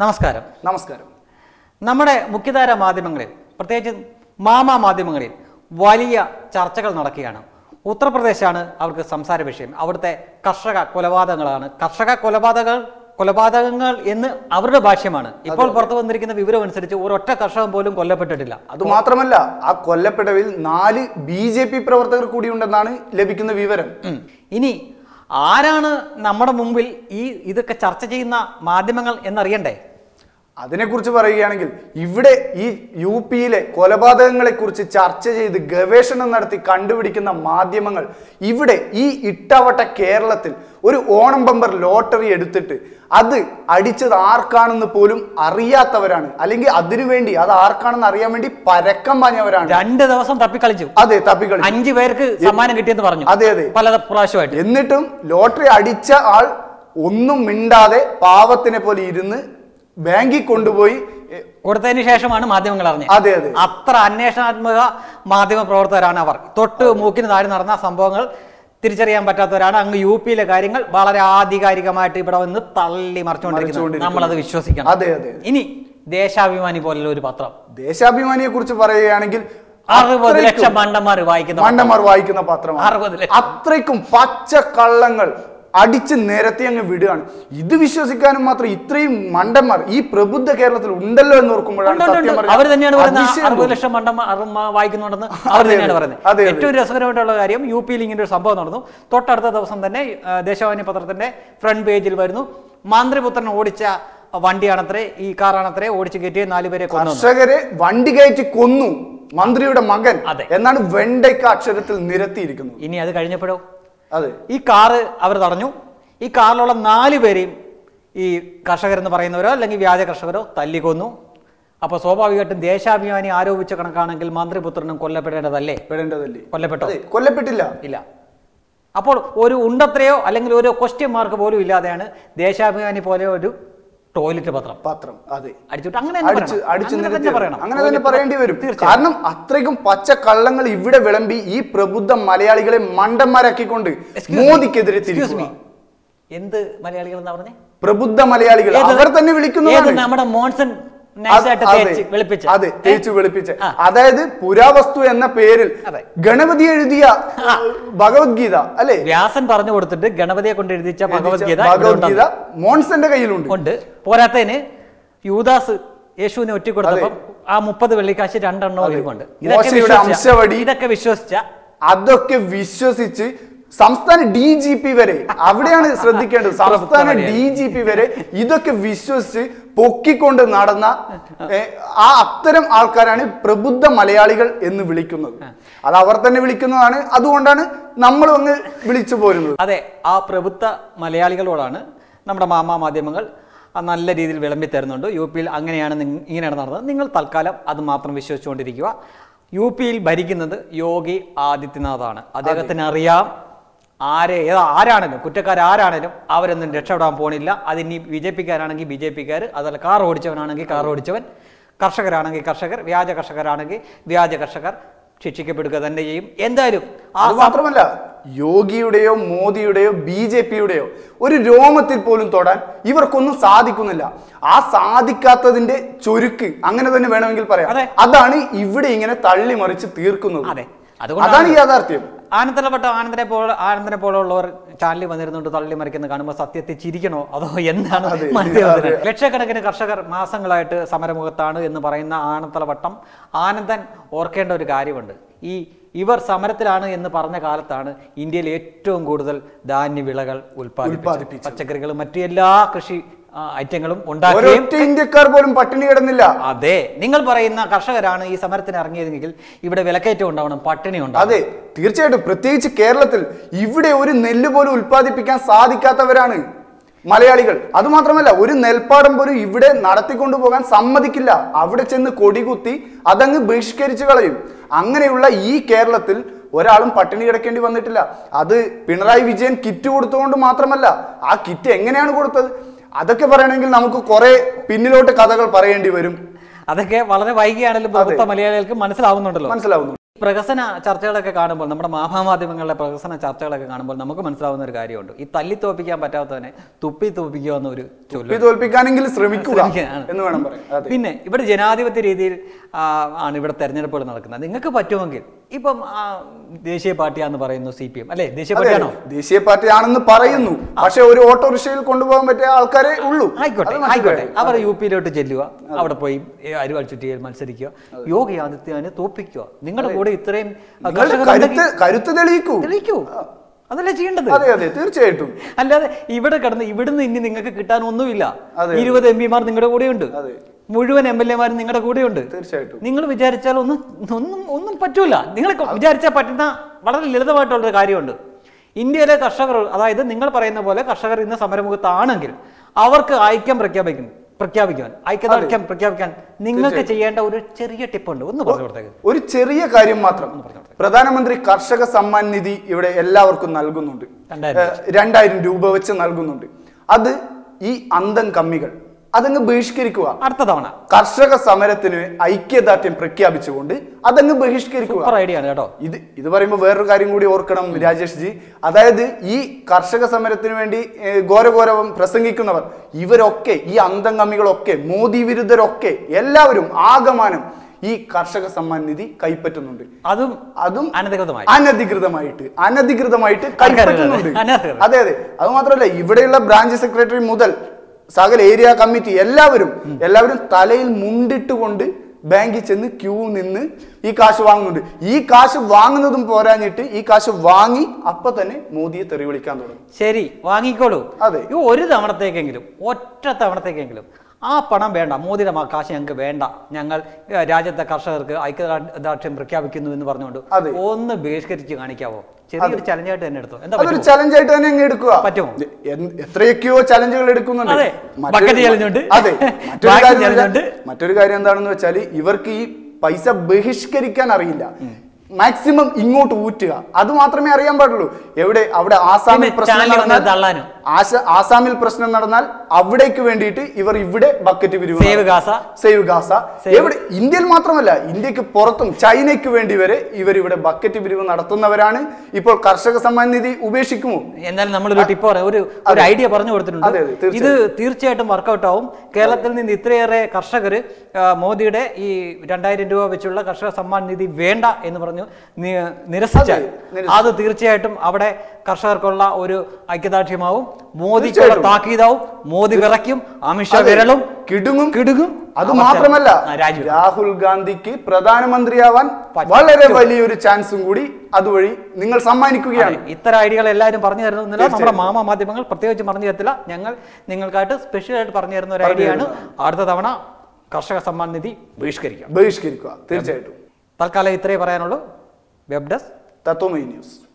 നമസ്കാരം നമസ്കാരം നമ്മുടെ മുഖ്യധാര മാധ്യമങ്ങളിൽ പ്രത്യേകിച്ച് മാമാ മാധ്യമങ്ങളിൽ വലിയ ചർച്ചകൾ നടക്കുകയാണ് ഉത്തർപ്രദേശാണ് അവർക്ക് സംസാര വിഷയം അവിടുത്തെ കർഷക കൊലപാതകങ്ങളാണ് കർഷക കൊലപാതകങ്ങൾ കൊലപാതകങ്ങൾ എന്ന് അവരുടെ ഭാഷ്യമാണ് ഇപ്പോൾ പുറത്തു വന്നിരിക്കുന്ന വിവരം അനുസരിച്ച് ഒരൊറ്റ കർഷകൻ പോലും കൊല്ലപ്പെട്ടിട്ടില്ല അതുമാത്രമല്ല ആ കൊല്ലപ്പെട്ടവരിൽ നാല് ബി ജെ പി പ്രവർത്തകർ കൂടിയുണ്ടെന്നാണ് ലഭിക്കുന്ന വിവരം ഉം. ഇനി ആരാണ് നമ്മുടെ മുമ്പിൽ ഈ ഇതൊക്കെ ചർച്ച ചെയ്യുന്ന മാധ്യമങ്ങൾ എന്നറിയണ്ടേ അതിനെക്കുറിച്ച് പറയുകയാണെങ്കിൽ ഇവിടെ ഈ യു പിയിലെ കൊലപാതകങ്ങളെ കുറിച്ച് ചർച്ച ചെയ്ത് ഗവേഷണം നടത്തി കണ്ടുപിടിക്കുന്ന മാധ്യമങ്ങൾ ഇവിടെ ഈ ഇട്ടവട്ട കേരളത്തിൽ ഒരു ഓണം ബമ്പർ ലോട്ടറി എടുത്തിട്ട് അത് അടിച്ചത് ആർക്കാണെന്ന് പോലും അറിയാത്തവരാണ് അല്ലെങ്കിൽ അതിനുവേണ്ടി അത് ആർക്കാണെന്ന് അറിയാൻ വേണ്ടി പരക്കം പാഞ്ഞവരാണ് രണ്ട് ദിവസം തപ്പിക്കളിച്ചു അതെ തപ്പിക്കളി അഞ്ചു പേർക്ക് സമ്മാനം കിട്ടിയെന്ന് പറഞ്ഞു അതെ അതെ പല പ്രാവശ്യമായിട്ട് എന്നിട്ടും ലോട്ടറി അടിച്ച ആൾ ഒന്നും മിണ്ടാതെ പാവത്തിനെ പോലെ ഇരുന്ന് ബാങ്കിൽ കൊണ്ടുപോയി എ, കൊടുത്തതിന് ശേഷമാണ് മാധ്യമങ്ങൾ അറിഞ്ഞത് അതെ അതെ അത്ര അന്വേഷണാത്മക മാധ്യമ പ്രവർത്തകരാണ് അവർ തൊട്ട് മൂക്കിന് താഴെ നടന്ന സംഭവങ്ങൾ തിരിച്ചറിയാൻ പറ്റാത്തവരാണ് അങ്ങ് യു പിയിലെ കാര്യങ്ങൾ വളരെ ആധികാരികമായിട്ട് ഇവിടെ വന്ന് തള്ളി മറിച്ചുകൊണ്ടിരിക്കുന്നത് മറിച്ചുകൊണ്ടിരിക്കുന്നു. നമ്മളത് വിശ്വസിക്കണം അതെ അതെ ഇനി ദേശാഭിമാനി പോലുള്ള ഒരു പത്രം ദേശാഭിമാനിയെ കുറിച്ച് പറയുകയാണെങ്കിൽ അറുപത് അത്രയ്ക്കും ലക്ഷം മണ്ടന്മാർ വായിക്കുന്ന പത്രം. മണ്ടന്മാർ വായിക്കുന്ന പത്രമാണ് അറുപത് ലക്ഷം അത്രയ്ക്കും പച്ച കള്ളങ്ങൾ അടിച്ച് നിരത്തി അങ്ങ് വിടുകയാണ് ഇത് വിശ്വസിക്കാനും മാത്രം ഇത്രയും മണ്ടന്മാർ ഈ പ്രബുദ്ധ കേരളത്തിൽ ഉണ്ടല്ലോ എന്ന് ഓർക്കുമ്പോഴാണ് ഉണ്ട്, ഉണ്ട്, സത്യം ഉണ്ട്. പറഞ്ഞാൽ അവർ തന്നെയാണ് പറയുന്നത് അതിശയം അറുപത് തോന്നും. ലക്ഷം മണ്ടന്മാർ വായിക്കുന്നുണ്ടെന്ന് അവർ അതെ, തന്നെയാണ് അതെ. പറയുന്നത് അതെ, അതെ. ഏറ്റവും രസകരമായിട്ടുള്ള കാര്യം യു പിയിൽ ഇങ്ങനെ ഒരു സംഭവം നടന്നു തൊട്ടടുത്ത ദിവസം തന്നെ ആ, ദേശാഭിമാനി പത്രത്തിന്റെ ഫ്രണ്ട് പേജിൽ വരുന്നു മന്ത്രിപുത്രൻ ഓടിച്ച വണ്ടിയാണത്രേ ഈ കാറാണത്രേ ഓടിച്ച് കയറ്റിയ നാലുപേരെ കൊന്നു കർഷകരെ വണ്ടി കയറ്റി കൊന്നു മന്ത്രിയുടെ മകൻ അതെ. എന്നാണ് വെണ്ടയ്ക്ക അക്ഷരത്തിൽ നിരത്തിയിരിക്കുന്നത് ഇനി അത് കഴിഞ്ഞപ്പോഴോ അതെ ഈ കാറ് അവർ തടഞ്ഞു ഈ കാറിലുള്ള നാല് പേരെയും ഈ കർഷകരെന്ന് പറയുന്നവരോ അല്ലെങ്കിൽ വ്യാജ കർഷകരോ തല്ലിക്കൊന്നു അപ്പോൾ സ്വാഭാവികമായിട്ടും ദേശാഭിമാനി ആരോപിച്ച കണക്കാണെങ്കിൽ മന്ത്രിപുത്രനും കൊല്ലപ്പെടേണ്ടതല്ലേ പെടേണ്ടതല്ലേ കൊല്ലപ്പെട്ടോ അതെ കൊല്ലപ്പെട്ടില്ല ഇല്ല അപ്പോൾ ഒരു ഉണ്ടത്രയോ അല്ലെങ്കിൽ ഒരു ക്വസ്റ്റ്യൻ മാർക്ക് പോലും ഇല്ലാതെയാണ് ദേശാഭിമാനി പോലെ ഒരു ടോയ്ലറ്റ് പത്രം പത്രം അതെ അടിച്ചിട്ട് അങ്ങനെ തന്നെ അടിച്ച് പറയണം. അടിച്ചു അങ്ങനെ നിരത്തി തന്നെ പറയണം അങ്ങനെ തന്നെ Toilet പറയേണ്ടി വരും തീർച്ചയായും. കാരണം അത്രയ്ക്കും പച്ച കള്ളങ്ങൾ ഇവിടെ വിളമ്പി ഈ പ്രബുദ്ധ മലയാളികളെ മണ്ടന്മാരാക്കിക്കൊണ്ട് Excuse me. മോദിക്കെതിരെ Excuse me. തിരിക്കുക എന്ത് മലയാളികൾ എന്നാ പറഞ്ഞേ പ്രബുദ്ധ മലയാളികൾ ഏത്? അവർ തന്നെ ഏത് വിളിക്കുന്നതാണ് നമ്മുടെ മോൺസൺ അത് നൈസായിട്ട് അതെ, തേച്ച് വെളുപ്പിച്ച് അതെ തേച്ച് വെളുപ്പിച്ച് ആ. അതായത് പുരാവസ്തു എന്ന പേരിൽ അതെ. ഗണപതി എഴുതിയ ഭഗവത്ഗീത അല്ലെ വ്യാസൻ പറഞ്ഞു കൊടുത്തിട്ട് ഗണപതിയെ കൊണ്ട് എഴുതിച്ച ഭഗവത്ഗീത ഇവിടെ ഭഗവത്ഗീത മോൺസന്റെ കയ്യിലുണ്ട് ഉണ്ട് പോരാത്തതിന് യൂദാസ് യേശുവിനെ ഒറ്റ കൊടുത്തപ്പം ആ മുപ്പത് വെള്ളിക്കാശ് രണ്ടെണ്ണോ അതെ. ഇരിപ്പുണ്ട് മോശയുടെ വിശ്വസിച്ച- അംശവടി. ഇതൊക്കെ വിശ്വസിച്ച അതൊക്കെ വിശ്വസിച്ച് സംസ്ഥാന ഡി ജി പി വരെ അവിടെയാണ് ശ്രദ്ധിക്കേണ്ടത് സംസ്ഥാന ഡി ജി പി വരെ ഇതൊക്കെ വിശ്വസിച്ച് പൊക്കിക്കൊണ്ട് നടന്ന ഏ, ആ അത്തരം ആൾക്കാരാണ് പ്രബുദ്ധ മലയാളികൾ എന്ന് വിളിക്കുന്നത് അത് അവർ തന്നെ വിളിക്കുന്നതാണ് അതുകൊണ്ടാണ് നമ്മളും അങ്ങ് വിളിച്ചു പോരുന്നത് അതെ ആ പ്രഭുത്വ മലയാളികളോടാണ് നമ്മുടെ മാമാ മാധ്യമങ്ങൾ ആ നല്ല രീതിയിൽ വിളമ്പി തരുന്നുണ്ട് യു പിയിൽ അങ്ങനെയാണ് നിങ്ങ- ഇങ്ങനെയാണ് നടന്നത് നിങ്ങൾ തൽക്കാലം അത് മാത്രം വിശ്വസിച്ചുകൊണ്ടിരിക്കുക യു പിയിൽ ഭരിക്കുന്നത് യോഗി ആദിത്യനാഥാണ് അദ്ദേഹത്തിന് അറിയാം ആരെ ഏത് ആരാണേലും കുറ്റക്കാരാരാണേലും അവരൊന്നും രക്ഷപ്പെടാൻ പോണില്ല അതിനി ബി ജെ പിക്കാരാണെങ്കിൽ ബി ജെ പിക്കാർ അതല്ല കാർ ഓടിച്ചവനാണെങ്കിൽ കാർ ഓടിച്ചവൻ കർഷകരാണെങ്കിൽ കർഷകർ വ്യാജ കർഷകരാണെങ്കിൽ വ്യാജ കർഷകർ ശിക്ഷിക്കപ്പെടുക തന്നെ ചെയ്യും എന്തായാലും ആ അത് മാത്രമല്ല യോഗിയുടെയോ മോദിയുടെയോ ബി ജെ പിയുടെയോ ഒരു രോമത്തിൽ പോലും തൊടാൻ ഇവർക്കൊന്നും സാധിക്കുന്നില്ല ആ സാധിക്കാത്തതിന്റെ ചുരുക്ക് അങ്ങനെ തന്നെ വേണമെങ്കിൽ അതെ. പറയാം അതാണ് ഇവിടെ ഇങ്ങനെ തള്ളി മറിച്ച് തീർക്കുന്നത് അതെ അതാണ് അതുകൊണ്ടാണ് യാഥാർത്ഥ്യം ആനന്ദപ്പെട്ട ആനന്ദനെ പോലെ ആനന്ദനെ പോലുള്ളവർ ചാനലിൽ വന്നിരുന്നുകൊണ്ട് തള്ളി മറിക്കുന്ന കാണുമ്പോൾ സത്യത്തെ ചിരിക്കണോ അതോ എന്താണ് അതെ, മനസ്സിലാവുന്നത് അതെ. ലക്ഷക്കണക്കിന് കർഷകർ മാസങ്ങളായിട്ട് സമരമുഖത്താണ് എന്ന് പറയുന്ന ആനന്ദവട്ടം ആനന്ദൻ ഓർക്കേണ്ട ഒരു കാര്യമുണ്ട് ഈ ഇവർ സമരത്തിലാണ് എന്ന് പറഞ്ഞ കാലത്താണ് ഇന്ത്യയിൽ ഏറ്റവും കൂടുതൽ ധാന്യവിളകൾ ഉൽപ്പാദിപ്പിച്ചത് ഉൽപ്പാദിപ്പിച്ചത്. പച്ചക്കറികളും മറ്റു എല്ലാ കൃഷി ആ, ഐറ്റങ്ങളും ഉണ്ടാക്കുകയും ഒരൊറ്റ ഇന്ത്യക്കാർ പോലും പട്ടിണി കിടന്നില്ല അതെ നിങ്ങൾ പറയുന്ന കർഷകരാണ് ഈ സമരത്തിന് ഇറങ്ങിയതെങ്കിൽ ഇവിടെ വിലക്കയറ്റം ഉണ്ടാവണം പട്ടിണി ഉണ്ടാവണം അതെ തീർച്ചയായിട്ടും പ്രത്യേകിച്ച് കേരളത്തിൽ ഇവിടെ ഒരു നെല്ല് പോലും ഉൽപ്പാദിപ്പിക്കാൻ സാധിക്കാത്തവരാണ് മലയാളികൾ അതുമാത്രമല്ല ഒരു നെൽപ്പാടം പോലും ഇവിടെ നടത്തിക്കൊണ്ടു പോകാൻ സമ്മതിക്കില്ല അവിടെ ചെന്ന് കൊടികുത്തി അതങ്ങ് ബഹിഷ്കരിച്ചു കളയും അങ്ങനെയുള്ള ഈ കേരളത്തിൽ ഒരാളും പട്ടിണി കിടക്കേണ്ടി വന്നിട്ടില്ല അത് പിണറായി വിജയൻ കിറ്റ് കൊടുത്തുകൊണ്ട് മാത്രമല്ല ആ കിറ്റ് എങ്ങനെയാണ് കൊടുത്തത് അതൊക്കെ പറയണമെങ്കിൽ നമുക്ക് കുറെ പിന്നിലോട്ട് കഥകൾ പറയേണ്ടി വരും അതൊക്കെ വളരെ വൈകിയാണെങ്കിലും പ്രഭുത്വ മലയാളികൾക്ക് മനസ്സിലാവുന്നുണ്ടല്ലോ മനസ്സിലാവുന്നു പ്രഹസന ചർച്ചകളൊക്കെ കാണുമ്പോൾ നമ്മുടെ മാമാമാധ്യമങ്ങളിലെ പ്രഹസന ചർച്ചകളൊക്കെ കാണുമ്പോൾ നമുക്ക് മനസ്സിലാവുന്ന ഒരു കാര്യമുണ്ട് ഈ തല്ലി തോപ്പിക്കാൻ പറ്റാത്തവനെ തുപ്പി തോപ്പിക്കുക എന്നൊരു ചൊല്ല് തുപ്പി തോൽപ്പിക്കാനെങ്കിലും ശ്രമിക്കുക ശ്രമിക്കുകയാണ്. എന്ന് വേണം പറയാൻ അതെ പിന്നെ ഇവിടെ ജനാധിപത്യ രീതിയിൽ ആ, ആണ് ഇവിടെ തെരഞ്ഞെടുപ്പുകൾ നടക്കുന്നത് നിങ്ങൾക്ക് പറ്റുമെങ്കിൽ ഇപ്പം ആ, ദേശീയ പാർട്ടിയാന്ന് പറയുന്നു സി പി എം അല്ലേ ദേശീയ അതെ, പാർട്ടിയാണോ ദേശീയ പാർട്ടി ആണെന്ന് പറയുന്നു പക്ഷെ ഒരു ഓട്ടോറിക്ഷയിൽ കൊണ്ടുപോകാൻ പറ്റിയ ആൾക്കാരെ ഉള്ളൂ ആയിക്കോട്ടെ അത് മറ്റൊരു ആയിക്കോട്ടെ കാര്യം. അവർ യു പിയിലോട്ട് ചെല്ലുക അവിടെ പോയി ഏ, അരിവാൾ ചുറ്റിയിൽ മത്സരിക്കുക യോഗി ആദിത്യനെ തോപ്പിക്കുക നിങ്ങളുടെ കൂടെ ഇത്രയും ആ, നിങ്ങൾ കർഷകരുണ്ടെങ്കിൽ കരുത്ത് കരുത്ത് തെളിയിക്കൂ തെളിയിക്കൂ അതല്ലേ ചെയ്യേണ്ടത് അതെ അതെ തീർച്ചയായിട്ടും അല്ലാതെ ഇവിടെ കിടന്ന് ഇവിടുന്ന് ഇനി നിങ്ങൾക്ക് കിട്ടാൻ ഒന്നുമില്ല അതെ. ഇരുപത് എം പിമാർ നിങ്ങളുടെ കൂടെയുണ്ട് അതെ മുഴുവൻ എം എൽ എമാരും നിങ്ങളുടെ കൂടെയുണ്ട് തീർച്ചയായിട്ടും നിങ്ങൾ വിചാരിച്ചാൽ ഒന്നും ഒന്നും ഒന്നും പറ്റൂല നിങ്ങൾ വിചാരിച്ചാൽ പറ്റുന്ന വളരെ ലളിതമായിട്ടുള്ളൊരു കാര്യമുണ്ട് ഇന്ത്യയിലെ കർഷകർ അതായത് നിങ്ങൾ പറയുന്ന പോലെ കർഷകർ ഇന്ന് സമരമുഖത്താണെങ്കിൽ അവർക്ക് ഐക്യം പ്രഖ്യാപിക്കും പ്രഖ്യാപിക്കാൻ ഐക്യദാർഢ്യം പ്രഖ്യാപിക്കാൻ നിങ്ങൾക്ക് ചെയ്യേണ്ട ഒരു ചെറിയ ടിപ്പുണ്ട് ഒന്ന് പറഞ്ഞു കൊടുത്തേക്ക് ഒരു ചെറിയ കാര്യം മാത്രം പ്രധാനമന്ത്രി കർഷക സമ്മാൻ നിധി ഇവിടെ എല്ലാവർക്കും നൽകുന്നുണ്ട് രണ്ടായിരം ഏഹ്, രണ്ടായിരം രൂപ വെച്ച് നൽകുന്നുണ്ട് അത് ഈ അന്തം കമ്മികൾ അതങ്ങ് ബഹിഷ്കരിക്കുക അടുത്ത തവണ കർഷക സമരത്തിന് ഐക്യദാർഢ്യം പ്രഖ്യാപിച്ചുകൊണ്ട് അതങ്ങ് ബഹിഷ്കരിക്കുക സൂപ്പർ ഐഡിയ ആണ് കേട്ടോ ഇത് ഇത് പറയുമ്പോൾ വേറൊരു കാര്യം കൂടി ഓർക്കണം രാജേഷ് ജി അതായത് ഈ കർഷക സമരത്തിന് വേണ്ടി ഏഹ്, ഘോരഘോരവം പ്രസംഗിക്കുന്നവർ ഇവരൊക്കെ ഈ അന്തംഗമികളൊക്കെ മോദി വിരുദ്ധരൊക്കെ എല്ലാവരും ആകമാനം ഈ കർഷക സമ്മാൻ നിധി കൈപ്പറ്റുന്നുണ്ട് അതും അതും അനധികൃതമായി അനധികൃതമായിട്ട് അനധികൃതമായിട്ട് കൈപ്പറ്റുന്നുണ്ട് അനധികൃതം. അതെ അതെ അത് മാത്രമല്ല ഇവിടെയുള്ള ബ്രാഞ്ച് സെക്രട്ടറി മുതൽ സകല ഏരിയ കമ്മിറ്റി എല്ലാവരും എല്ലാവരും തലയിൽ മുണ്ടിട്ടുകൊണ്ട് ബാങ്കിൽ ചെന്ന് ക്യൂ നിന്ന് ഈ കാശ് വാങ്ങുന്നുണ്ട് ഈ കാശ് വാങ്ങുന്നതും പോരാഞ്ഞിട്ട് ഈ കാശ് വാങ്ങി അപ്പൊ തന്നെ മോദിയെ തെറി വിളിക്കാൻ തുടങ്ങും ശരി വാങ്ങിക്കോളൂ അതെ. ഈ ഒരു തവണത്തേക്കെങ്കിലും ഒറ്റ തവണത്തേക്കെങ്കിലും ആ പണം വേണ്ട മോദിയുടെ മ- കാശ് ഞങ്ങൾക്ക് വേണ്ട ഞങ്ങൾ ഏ, രാജ്യത്തെ കർഷകർക്ക് ഐക്യദാർഢ്യം പ്രഖ്യാപിക്കുന്നു എന്ന് പറഞ്ഞുകൊണ്ട് അതെ. ഒന്ന് ബഹിഷ്കരിച്ച് കാണിക്കാവോ ചെറിയൊരു ചലഞ്ചായിട്ട് തന്നെ എടുത്തോ എന്താ അതൊരു പറ്റുമോ? ചലഞ്ചായിട്ട് തന്നെ അങ്ങ് എടുക്കുക പറ്റുമോ? എ- എത്രയൊക്കെയോ ചലഞ്ചുകൾ എടുക്കുന്നുണ്ട് അതെ. മറ്റൊരു- ബക്കറ്റ് challenge ഉണ്ട്. അതെ മറ്റൊരു ബാഗ് കാര്യം challenge എന്ന് വെച്ചാൽ- മറ്റൊരു കാര്യം എന്താണെന്ന് വെച്ചാൽ ഇവർക്ക് ഈ പൈസ ബഹിഷ്കരിക്കാൻ അറിയില്ല മാക്സിമം ഇങ്ങോട്ട് ഊറ്റുക അത് മാത്രമേ അറിയാൻ പാടുള്ളൂ എവിടെ അവിടെ ആസാമിൽ പിന്നെ പ്രശ്നം ചാനലിൽ വന്ന് നടന്നാൽ തള്ളാനും. ആശ- ആസാമിൽ പ്രശ്നം നടന്നാൽ അവിടേക്ക് വേണ്ടിയിട്ട് ഇവർ ഇവിടെ ബക്കറ്റ് പിരിവ് Save നടത്തും. Gaza. സേവ് ഗാസ Save- എവിടെ ഇന്ത്യയിൽ മാത്രമല്ല ഇന്ത്യക്ക് പുറത്തും ചൈനയ്ക്ക് വേണ്ടി വരെ ഇവർ ഇവിടെ ബക്കറ്റ് പിരിവ് നടത്തുന്നവരാണ് ഇപ്പോൾ കർഷക സമ്മാൻ നിധി ഉപേക്ഷിക്കുമോ എന്നാലും നമ്മളൊരു ടിപ്പ് പറയാം ഒരു ഒരു ഐഡിയ പറഞ്ഞു കൊടുത്തിട്ടുണ്ട് അതെ, അതെ, തീർച്ചയായും. ഇത് തീർച്ചയായിട്ടും വർക്കൗട്ട് ആവും കേരളത്തിൽ നിന്ന് ഇത്രയേറെ കർഷകർ മോദിയുടെ ഈ രണ്ടായിരം രൂപ വെച്ചുള്ള കർഷക സമ്മാൻ നിധി വേണ്ട എന്ന് പറഞ്ഞു നി- നിരസിച്ചാൽ അതെ, നിരസിച്ചു. അത് തീർച്ചയായിട്ടും അവിടെ കർഷകർക്കുള്ള ഒരു ഐക്യദാർഢ്യമാവും മോദിക്കുള്ള തീർച്ചയായിട്ടും. താക്കീതാവും മോദി വിറയ്ക്കും അമിത്ഷാ അതെ, വിരളും കിടുങ്ങും കിടുങ്ങും അത് അവസ്ഥ- മാത്രമല്ല ആ, രാജു രാഹുൽ ഗാന്ധിക്ക് പ്രധാനമന്ത്രിയാവാൻ പറ്റും. വളരെ വലിയൊരു ചാൻസും കൂടി അതുവഴി നിങ്ങൾ സമ്മാനിക്കുകയാണ് അതെ, ഇത്തരം ഐഡിയകൾ എല്ലാവരും പറഞ്ഞു തരുന്നില്ല നമ്മുടെ തീർച്ചയായും. മാമ മാധ്യമങ്ങൾ പ്രത്യേകിച്ച് പറഞ്ഞു തരത്തില്ല ഞങ്ങൾ നിങ്ങൾക്കായിട്ട് സ്പെഷ്യൽ ആയിട്ട് പറഞ്ഞു തരുന്ന ഒരു പറഞ്ഞു ഐഡിയ ആണ് അടുത്ത തവണ കർഷക സമ്മാൻ നിധി ബഹിഷ്കരിക്കാം ബഹിഷ്കരിക്കുക തീർച്ചയായിട്ടും തൽക്കാലം ഇത്രേ പറയാനുള്ളൂ വെബ് ഡെസ്ക് തത്വമൈ ന്യൂസ്